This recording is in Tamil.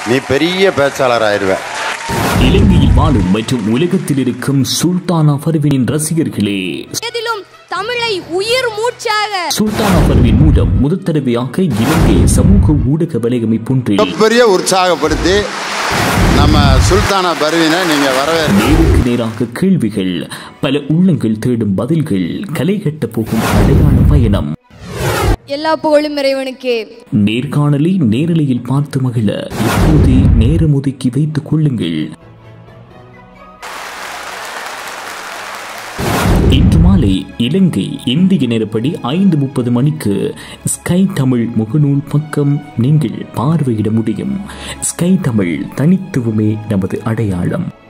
நீ பெரிய பேச்சாளர் ஆயிடுவ இலங்கையில் வாழும் மற்றும் உலகத்தில் இருக்கும் சுல்தானா பர்வீனின் ரசிகர்களே எதிலும் தமிழை உயிர் மூச்சாக சுல்தானா பர்வீன் மூலம் முதற் தடவையாக இலங்கை சமூக ஊடக வலையமைப்பொன்றில் மிகப்பெரிய உற்சாகப்படுத்தி நம்ம சுல்தானா பர்வீனை நீங்க வரவேற்க நேருக்கு நேராக கேள்விகள் பல உள்ளங்கள் தேடும் பதில்கள் கலை கட்டப் போகும் அடையாள பயணம் எல்லா புகழும் இறைவனுக்கே நேர்காணலை நேரலையில் பார்த்து மகிழ இப்போதே நேரம் ஒதுக்கி வைத்துக் கொள்ளுங்கள் இன்று மாலை இலங்கை இந்திய நேரப்படி ஐந்து முப்பது மணிக்கு ஸ்கை தமிழ் முகநூல் பக்கம் நீங்கள் பார்வையிட முடியும் ஸ்கை தமிழ் தனித்துவமே நமது அடையாளம்